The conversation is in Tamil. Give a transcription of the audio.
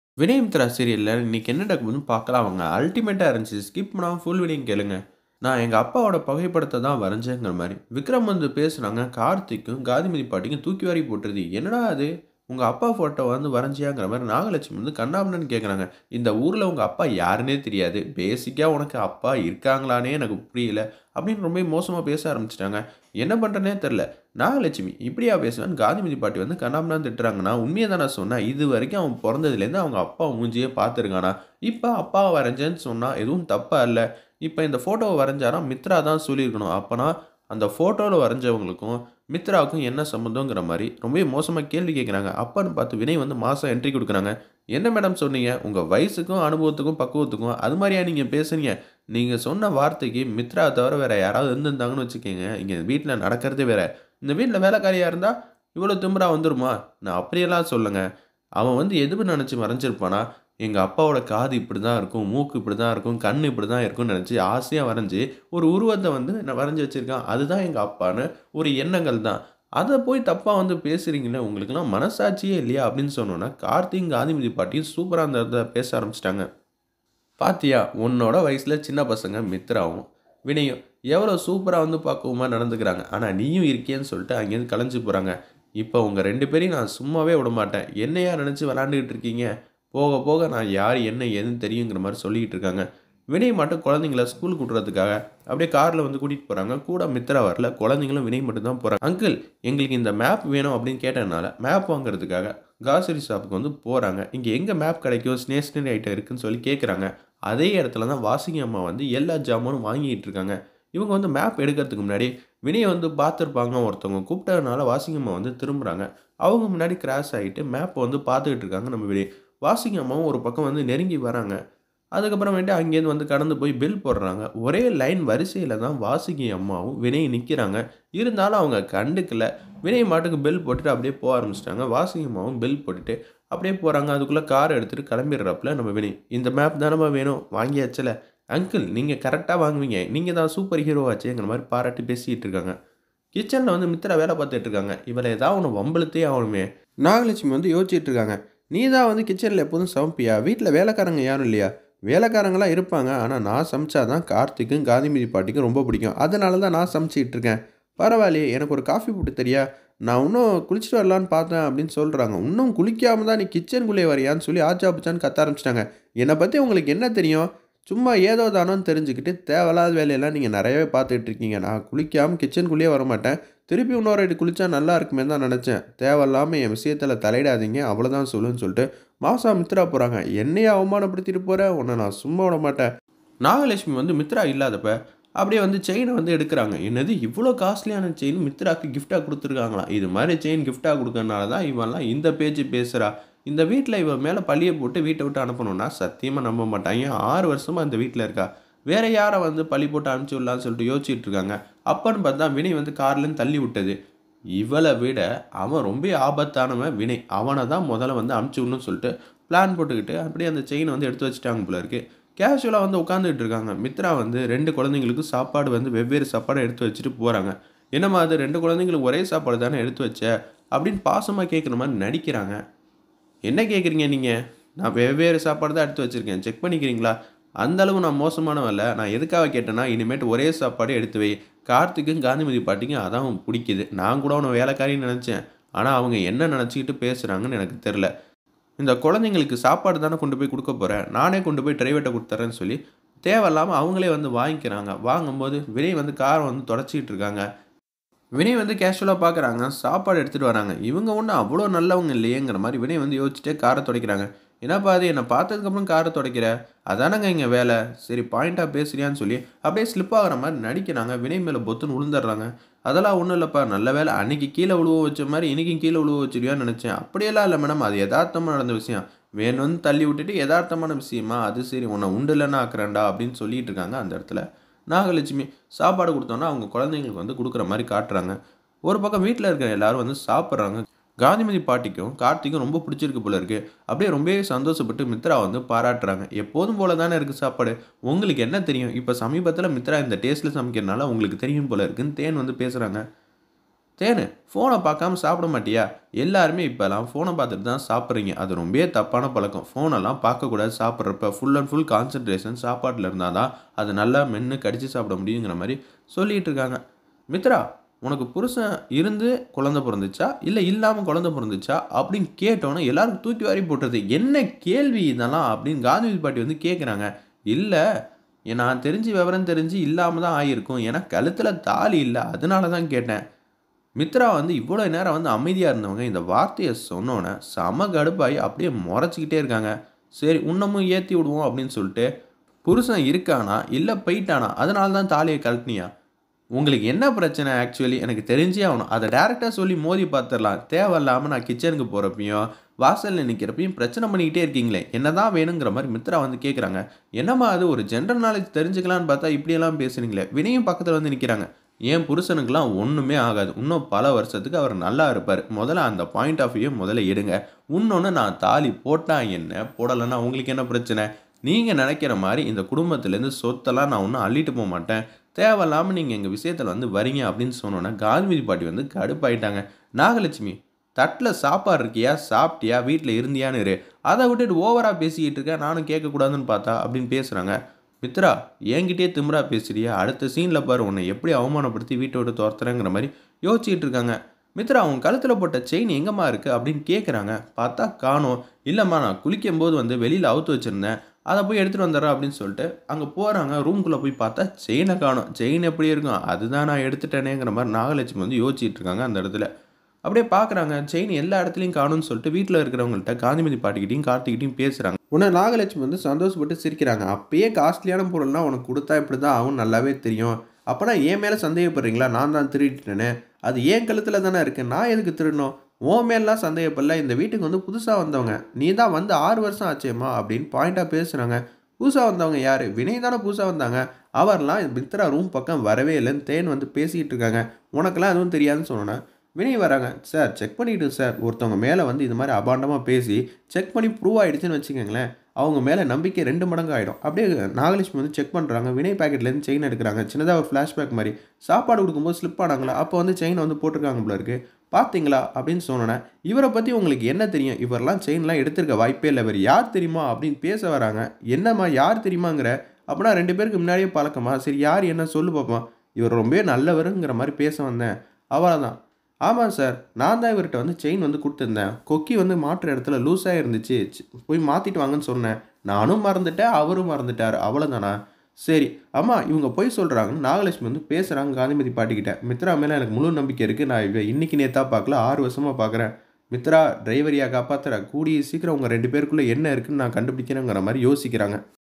வினயமித்ரா சீரியல்ல இன்னைக்கு என்ன நடக்குதுன்னு பார்க்கலாம் வாங்க. அல்டிமேட்டா இருந்துச்சு. ஸ்கிப் பண்ணாம ஃபுல் வீடியோவும் கேளுங்க. நான் எங்க அப்பாவோட புகைப்படத்த தான் வரைஞ்சேங்கிற மாரி. விக்ரம் வந்து பேசுனாங்க. கார்த்திக்கும், காந்திமதி பாட்டிக்கும் தூக்கி வாரி போட்டுருது. என்னடா அது? உங்க அப்பா ஃபோட்டோ வந்து வரைஞ்சியாங்கிற மாரி நாகலட்சுமி வந்து கண்ணாபின்னான்னு கேட்குறாங்க. இந்த ஊர்ல உங்க அப்பா யாருன்னே தெரியாது. பேசிக்கா உனக்கு அப்பா இருக்காங்களான்னே எனக்கு புரியல. அப்படின்னு ரொம்ப மோசமா பேச ஆரம்பிச்சுட்டாங்க. என்ன பண்றதுன்னே தெரியல. நாகலட்சுமி இப்படியா பேசுவேன்னு காந்திமதி பாட்டி வந்து கண்ணாபின்னான்னு திட்டுறாங்க. நான் உண்மைய தானே சொன்னேன். இதுவரைக்கும் அவன் பொறந்ததுலேருந்து அவங்க அப்பா மூஞ்சியே பார்த்துருக்கானா? இப்ப அப்பாவ வரைஞ்சேன்னு சொன்னா எதுவும் தப்பா இல்ல. இப்ப இந்த ஃபோட்டோவ வரைஞ்சாராம் மித்ரா தான் சொல்லியிருக்கணும். அப்பனா அந்த ஃபோட்டோல வரைஞ்சவங்களுக்கும், மித்ராவுக்கும் என்ன சம்மந்தம்ங்கிற மாரி ரொம்பவே மோசமா கேள்வி கேட்குறாங்க. அப்பன்னு பார்த்து வினய் வந்து மாஸா என்ட்ரி குடுக்குறாங்க. என்ன மேடம் சொன்னீங்க? உங்க வயசுக்கும், அனுபவத்துக்கும், பக்குவத்துக்கும் அது மாரியா நீங்க பேசுறீங்க? நீங்க சொன்ன வார்த்தைக்கு மித்ராவ தவிர வேற யாராவது இருந்திருந்தாங்கன்னு வச்சுக்கங்க, இங்க வீட்ல நடக்கிறதே வேற. இந்த வீட்ல வேலைக்காரியா இருந்தா இவ்வளோ திமிரா வந்துருமா? நான் அப்படியெல்லாம் சொல்லங்க. அவன் வந்து எது நெனச்சு வரைஞ்சிருப்பானா? எங்க அப்பாவோட காது இப்படி தான் இருக்கும், மூக்கு இப்படி தான் இருக்கும், கண் இப்படி தான் இருக்கும்னு நெனச்சு ஆசையா வரைஞ்சு, ஒரு உருவத்த வந்து நான் வரைஞ்சு வச்சிருக்கான். அதுதான் எங்க அப்பான்னு ஒரு எண்ணங்கள் தான். அத போய் தப்பா வந்து பேசுறீங்களே, உங்களுக்கெல்லாம் மனசாட்சியே இல்லையா? அப்படின்னு சொன்னோனே, கார்த்தியும், காந்திமதி பாட்டியும் சூப்பரா அந்த இடத்துல பேச ஆரம்பிச்சுட்டாங்க. பாத்தியா, உன்னோட வயசுல சின்ன பசங்க மித்ராவும், வினயும் எவ்வளோ சூப்பரா வந்து பக்குவமா நடந்துக்கிறாங்க. ஆனா நீயும் இருக்கியேன்னு சொல்லிட்டு அங்கேருந்து கலைஞ்சு போறாங்க. இப்ப உங்க 2 பேரையும் நான் சும்மாவே விடமாட்டேன். என்னையா நெனச்சு விளையாண்டுகிட்டு இருக்கீங்க? போக போக நான் யார், என்ன, ஏதுன்னு தெரியுங்கிற மாரி சொல்லிக்கிட்டு இருக்காங்க. வினய் மட்டும் குழந்தைங்கள ஸ்கூலுக்கு விட்றதுக்காக அப்படியே கார்ல வந்து கூட்டிட்டு போறாங்க. கூட மித்ரா வரல. குழந்தைங்களும் வினய் மட்டும் தான் போறாங்க. அங்கிள் எங்களுக்கு இந்த மேப் வேணும் அப்படின்னு கேட்டதுனால, மேப் வாங்குறதுக்காக கிராசரி ஷாப்புக்கு வந்து போறாங்க. இங்க எங்க மேப் கிடைக்கும்? ஸ்டேஷனரி ஐட்டம் இருக்குன்னு சொல்லி கேட்குறாங்க. அதே இடத்துல தான் வாசுகி அம்மா வந்து எல்லா ஜாமானும் வாங்கிட்டு இருக்காங்க. இவங்க வந்து மேப் எடுக்கிறதுக்கு முன்னாடி வினய வந்து பார்த்துருப்பாங்க ஒருத்தவங்க. கூப்பிட்டதுனால வாசுகி அம்மா வந்து திரும்புறாங்க. அவங்க முன்னாடி கிராஸ் ஆயிட்டு மேப்ப வந்து பார்த்துக்கிட்டு இருக்காங்க நம்ம வினய். வாசுகி அம்மாவும் ஒரு பக்கம் வந்து நெருங்கி வராங்க. அதுக்கப்புறமேட்டு அங்கேருந்து வந்து கடந்து போய் பில் போடுறாங்க. ஒரே லைன் வரிசையில தான் வாசுகி அம்மாவும், வினய் நிக்கிறாங்க. இருந்தாலும் அவங்க கண்டுக்கல. வினய் பாட்டுக்கு பில் போட்டுட்டு அப்படியே போக ஆரம்பிச்சுட்டாங்க. வாசுகி அம்மாவும் பில் போட்டுட்டு அப்படியே போறாங்க. அதுக்குள்ள கார் எடுத்துட்டு கிளம்பிடுறாப்புல நம்ம வினய். இந்த மேப் தானம்மா வேணும்? வாங்கியாச்சுல. அங்கிள் நீங்க கரெக்ட்டா வாங்குவீங்க. நீங்க தான் சூப்பர் ஹீரோவாச்சேங்கிற மாரி பாராட்டி பேசிட்டு இருக்காங்க. கிச்சன்ல வந்து மித்ரா வேலை பார்த்துட்டு இருக்காங்க. இவள ஏதாவது ஒண்ணு வம்பிழுத்தே ஆகணுமே. நாகலட்சுமி வந்து யோசிச்சுட்டு இருக்காங்க. நீ தான் வந்து கிச்சன்ல எப்போதும் சமைப்பியா? வீட்ல வேலைக்காரங்க யாரும் இல்லையா? வேலைக்காரங்கலாம் இருப்பாங்க. ஆனா நான் சமைச்சா தான் கார்த்திக்கும், காந்திமதி பாட்டிக்கும் ரொம்ப பிடிக்கும். அதனால தான் நான் சமைச்சுக்கிட்டு இருக்கேன். பரவாயில்லையே எனக்கு ஒரு காஃபி போட்டு தரியா? நான் இன்னும் குளிச்சுட்டு வரலான்னு பார்த்தேன் அப்படின்னு சொல்றாங்க. இன்னும் குளிக்காம தான் நீ கிச்சனுக்குள்ளேயே வரியான்னு சொல்லி ஆச்சா பூச்சான்னு கத்த ஆரம்பிச்சுட்டாங்க. என்னை பத்தி உங்களுக்கு என்ன தெரியும்? சும்மா ஏதோ தானோன்னு தெரிஞ்சுக்கிட்டு தேவையில்லாத வேலையெல்லாம் நீங்க நெறையவே பார்த்துக்கிட்டு இருக்கீங்க. நான் குளிக்காம கிச்சனுக்குள்ளேயே வரமாட்டேன். திருப்பி இன்னொரு வாட்டி குளிச்சா நல்லா இருக்குமேன்னு தான் நெனச்சேன். தேவையில்லாம என் விஷயத்துல தலையிடாதீங்க. அவ்வளோதான் சொல்லுன்னு சொல்லிட்டு மாசா மித்ரா போறாங்க. என்னையா அவமானப்படுத்திட்டு போற? உன்ன நான் சும்மா விடமாட்டேன். நாகலட்சுமி வந்து மித்ரா இல்லாதப்ப அப்படியே வந்து செயின வந்து எடுக்குறாங்க. என்னது இவ்வளோ காஸ்ட்லியான செயின் மித்ராக்கு கிஃப்ட்டா குடுத்துருக்காங்களாம். இது மாரி செயின் கிஃப்ட்டா குடுக்கறனால தான் இவன்லாம் இந்த பேச்சு பேசுறா. இந்த வீட்ல இவ மேல பழிய போட்டு வீட்ட விட்டு அனுப்பணும்னா சத்தியமா நம்ப மாட்டாங்க. 6 வருஷமா இந்த வீட்ல இருக்கா. வேற யார வந்து பழி போட்டு அனுப்பிச்சு விடலான்னு சொல்லிட்டு யோசிச்சுட்டு இருக்காங்க. அப்பன்னு பார்த்தா வினய் வந்து கார்லேருந்து தள்ளி விட்டது. இவள விட அவன் ரொம்ப ஆபத்தானவன் வினய். அவன தான் முதல்ல வந்து அனுப்பிச்சு விடணும்னு சொல்லிட்டு பிளான் போட்டுக்கிட்டு அப்படியே அந்த செயின வந்து எடுத்து வச்சுட்டாங்க போல இருக்கு. கேஷுவலா வந்து உட்காந்துட்டு இருக்காங்க. மித்ரா வந்து 2 குழந்தைங்களுக்கும் சாப்பாடு வந்து வெவ்வேறு சாப்பாடு எடுத்து வச்சுட்டு போறாங்க. என்னம்மா அது 2 குழந்தைங்களுக்கு ஒரே சாப்பாடு தானே எடுத்து வச்ச? அப்படின்னு பாசமா கேட்குற மாரி நடிக்கிறாங்க. என்ன கேட்குறீங்க நீங்க? நான் வெவ்வேறு சாப்பாடு தான் எடுத்து வச்சிருக்கேன். செக் பண்ணிக்கிறீங்களா? அந்த அளவு நான் மோசமானவன் இல்ல. நான் எதுக்காக கேட்டேன்னா, இனிமேட்டு ஒரே சாப்பாடே எடுத்து வை. கார்த்திக்கும், காந்திமதி பாட்டிக்கும் அதான் புடிக்குது. நான் கூட உன்ன வேலைக்காரின்னு நெனச்சேன். ஆனா அவங்க என்ன நெனச்சுக்கிட்டு பேசுறாங்கன்னு எனக்கு தெரியல. இந்த குழந்தைங்களுக்கு சாப்பாடு தானே கொண்டு போய் குடுக்க போறேன். நானே கொண்டு போய் டிரைவர்ட்ட குடுத்துர்றேன்னு சொல்லி தேவையில்லாம அவங்களே வந்து வாங்கிக்கிறாங்க. வாங்கும்போது வினய் வந்து கார வந்து தொடச்சிக்கிட்டு இருக்காங்க. வினய் வந்து கேஷுவலா பார்க்குறாங்க. சாப்பாடு எடுத்துட்டு வராங்க. இவங்க ஒண்ணும் அவ்வளோ நல்லவங்க இல்லையேங்கிற மாரி வினய் வந்து யோசிச்சுட்டே கார துடைக்கிறாங்க. என்னப்பா அது என்ன பார்த்ததுக்கப்புறம் கார துடைக்கிற? அதானங்க எங்க வேலை. சரி பாயிண்ட்டா பேசுறியான்னு சொல்லி அப்படியே ஸ்லிப் ஆகுற மாரி நடிக்கிறாங்க. வினய் மேல பொத்துன்னு விழுந்துடுறாங்க. அதெல்லாம் ஒண்ணும் இல்லப்பா. நல்ல வேலை அன்னைக்கு கீழ விழுவ வச்ச மாரி இன்னைக்கும் கீழ விழுவ வச்சுருவியோன்னு நெனச்சேன். அப்படியெல்லாம் இல்ல மேடம். அது எதார்த்தமா நடந்த விஷயம். வேணும்னு தள்ளி விட்டுட்டு எதார்த்தமான விஷயமா? அது சரி உன்ன உண்டு இல்லன்னு ஆக்குறேன்டா அப்படின்னு சொல்லிட்டு இருக்காங்க அந்த இடத்துல. நாகலட்சுமி சாப்பாடு குடுத்தோனே அவங்க குழந்தைங்களுக்கு வந்து குடுக்குற மாரி காட்டுறாங்க. ஒரு பக்கம் வீட்ல இருக்கிற எல்லாரும் வந்து சாப்பிடுறாங்க. காந்திமதி பாட்டிக்கும், கார்த்திக்கும் ரொம்ப பிடிச்சிருக்கு போல இருக்கு. அப்படியே ரொம்பவே சந்தோஷப்பட்டு மித்ரா வந்து பாராட்டுறாங்க. எப்போதும் போல தானே இருக்கு சாப்பாடு. உங்களுக்கு என்ன தெரியும்? இப்ப சமீபத்தில மித்ரா இந்த டேஸ்ட்ல சமைக்கிறனால உங்களுக்கு தெரியும் போல இருக்குன்னு தேன் வந்து பேசுறாங்க. தேனு ஃபோனை பார்க்காம சாப்பிட மாட்டியா எல்லாருமே இப்போலாம் ஃபோனை பார்த்துட்டு தான் சாப்பிட்றீங்க அது ரொம்பவே தப்பான பழக்கம் ஃபோனெல்லாம் பார்க்கக்கூடாது சாப்பிட்றப்ப ஃபுல் அண்ட் ஃபுல் கான்சன்ட்ரேஷன் சாப்பாட்டில் இருந்தால் தான் அது நல்லா மென்று கடிச்சு சாப்பிட முடியுங்கிற மாதிரி சொல்லிகிட்டு இருக்காங்க மித்ரா உனக்கு புருஷன் இருந்து குழந்தை பிறந்துச்சா இல்லை இல்லாமல் குழந்தை பிறந்துச்சா அப்படின்னு கேட்டோன்னே எல்லாரும் தூக்கி வாரி போட்டுறது என்ன கேள்வி இதெல்லாம் அப்படின்னு காந்தி பாட்டி வந்து கேட்குறாங்க இல்லை நான் தெரிஞ்சு விவரம் தெரிஞ்சு இல்லாமல் தான் ஆகியிருக்கும் ஏன்னா கழுத்தில் தாலி இல்லை அதனால தான் கேட்டேன் மித்ரா வந்து இவ்வளோ நேரம் வந்து அமைதியாக இருந்தவங்க இந்த வார்த்தையை சொன்னோன்னே செம கடுப்பாகி அப்படியே முறைச்சிக்கிட்டே இருக்காங்க சரி இன்னமும் ஏற்றி விடுவோம் அப்படின்னு சொல்லிட்டு புருஷன் இருக்கானா இல்லை போயிட்டானா அதனால தான் தாலியை கழட்டினியா உங்களுக்கு என்ன பிரச்சனை ஆக்சுவலி எனக்கு தெரிஞ்சே ஆகணும் அதை டேரெக்டாக சொல்லி மோதி பார்த்துடலாம் தேவையில்லாமல் நான் கிச்சனுக்கு போகிறப்பையும் வாசலில் நிற்கிறப்பையும் பிரச்சனை பண்ணிக்கிட்டே இருக்கீங்களே என்ன தான் வேணுங்கிற மாதிரி மித்ரா வந்து கேட்குறாங்க என்னம்மா அது ஒரு ஜென்ரல் நாலேஜ் தெரிஞ்சுக்கலான்னு பார்த்தா இப்படியெல்லாம் பேசுனீங்களே வினையும் பக்கத்தில் வந்து நிற்கிறாங்க என் புருஷனுக்கெல்லாம் ஒன்றுமே ஆகாது இன்னும் பல வருஷத்துக்கு அவர் நல்லா இருப்பார் முதல்ல அந்த பாயிண்ட் ஆஃப் வியூ முதல்ல எடுங்க இன்னொன்று நான் தாலி போட்டா என்ன போடலைன்னா உங்களுக்கு என்ன பிரச்சனை நீங்கள் நினைக்கிற மாதிரி இந்த குடும்பத்துலேருந்து சொத்தெல்லாம் நான் ஒன்றும் அள்ளிட்டு போக மாட்டேன் தேவையில்லாமல் நீங்கள் எங்கள் விஷயத்தில் வந்து வரீங்க அப்படின்னு சொன்னோன்னே காந்திமதி பாட்டி வந்து கடுப்பாயிட்டாங்க நாகலட்சுமி தட்டில் சாப்பாடு இருக்கியா சாப்பிட்டியா வீட்டில் இருந்தியான்னு இரு அதை விட்டுட்டு ஓவராக பேசிக்கிட்டு இருக்கேன் நானும் கேட்கக்கூடாதுன்னு பார்த்தா அப்படின்னு பேசுகிறாங்க மித்ரா என்கிட்டயே திமிரா பேசுறியா அடுத்த சீனில் பாரு உன்னை எப்படி அவமானப்படுத்தி வீட்டை விட்டு துரத்துறேங்கிற மாதிரி யோசிச்சுட்டு இருக்காங்க மித்ரா உன் கழுத்தில் போட்ட செயின் எங்கம்மா இருக்குது அப்படின்னு கேட்குறாங்க பார்த்தா காணோம் இல்லைம்மா நான் குளிக்கும் போது வந்து வெளியில் அவுத்து வச்சுருந்தேன் அதை போய் எடுத்துகிட்டு வந்துடுறேன் அப்படின்னு சொல்லிட்டு அங்கே போகிறாங்க ரூம்குள்ளே போய் பார்த்தா செயினை காணும் செயின் எப்படி இருக்கும் அதுதான் நான் எடுத்துட்டேனேங்கிற மாதிரி நாகலட்சுமி வந்து யோசிச்சுட்டு இருக்காங்க அந்த இடத்துல அப்படியே பார்க்குறாங்க செயின் எல்லா இடத்துலையும் காணும்னு சொல்லிட்டு வீட்டில் இருக்கிறவங்கள்ட்ட காந்திமதி பாட்டிக்கிட்டையும் கார்த்திகிட்டையும் பேசுகிறாங்க உடனே நாகலட்சுமி வந்து சந்தோஷப்பட்டு சிரிக்கிறாங்க அப்பயே காஸ்ட்லியான பொருள்லாம் உனக்கு கொடுத்தா இப்படி தான் ஆகும் நல்லாவே தெரியும் அப்போனா என் மேலே சந்தேகப்படுறீங்களா நான் தான் திருடிட்டேனே அது ஏன் கழுத்தில் தானே இருக்குது நான் எதுக்கு திருடணும் உன் மேலாம் சந்தேகப்படல இந்த வீட்டுக்கு வந்து புதுசாக வந்தவங்க நீ தான் வந்து ஆறு வருஷம் ஆச்சேம்மா அப்படின்னு பாயிண்ட்டாக பேசுகிறாங்க புதுசாக வந்தவங்க யார் வினய் தானே புதுசாக வந்தாங்க அவர்லாம் மித்ரா ரூம் பக்கம் வரவே இல்லைன்னு தேன் வந்து பேசிக்கிட்டு இருக்காங்க உனக்கெல்லாம் எதுவும் தெரியாதுன்னு சொன்னேன் வினய் வராங்க சார் செக் பண்ணிவிட்டு சார் ஒருத்தவங்க மேலே வந்து இது மாதிரி அபாண்டமாக பேசி செக் பண்ணி ப்ரூவ் ஆகிடுச்சுன்னு வச்சுக்கோங்களேன் அவங்க மேலே நம்பிக்கை ரெண்டு மடங்கு ஆகிடும் அப்படியே நாகலட்சுமி வந்து செக் பண்ணுறாங்க வினய் பேக்கெட்லேருந்து செயின் எடுக்கிறாங்க சின்னதாக ஒரு ஃப்ளாஷ்பேக் மாதிரி சாப்பாடு கொடுக்கும்போது ஸ்லிப் ஆனாங்களா அப்போ வந்து செயினை வந்து போட்டிருக்காங்க போல இருக்குது பார்த்தீங்களா அப்படின்னு சொன்னேன் இவரை பற்றி உங்களுக்கு என்ன தெரியும் இவரெல்லாம் செயின்லாம் எடுத்திருக்க வாய்ப்பே இல்லை இவர் யார் தெரியுமா அப்படின்னு பேச வராங்க என்னம்மா யார் தெரியுமாங்கிற அப்படின்னா ரெண்டு பேருக்கு முன்னாடியே பழக்கமா சரி யார் என்ன சொல்லு பார்ப்போம் இவர் ரொம்பவே நல்லவருங்கிற மாதிரி பேச வந்தேன் அவ்வளோதான் ஆமாம் சார் நான் தான் இவர்கிட்ட வந்து செயின் வந்து கொடுத்துருந்தேன் கொக்கி வந்து மாற்றுற இடத்துல லூஸாக இருந்துச்சு சி- போய் மாற்றிட்டு வாங்கன்னு சொன்னேன் நானும் மறந்துட்டேன் அவரும் மறந்துட்டார் அவ்வளோதானா சரி அம்மா இவங்க போய் சொல்கிறாங்கன்னு நாகலட்சுமி வந்து பேசுகிறாங்க காந்திமதி பாட்டிக்கிட்ட மித்ரா மேலே எனக்கு முழு நம்பிக்கை இருக்குது நான் இவ இன்னைக்கு நேத்தா பார்க்கல ஆறு வருஷமாக பார்க்குறேன் மித்ரா டிரைவரியா காப்பாத்துற கூடிய சீக்கிரம் உங்கள் ரெண்டு பேருக்குள்ளே என்ன இருக்குன்னு நான் கண்டுபிடிக்கிறேங்கிற மாதிரி யோசிக்கிறாங்க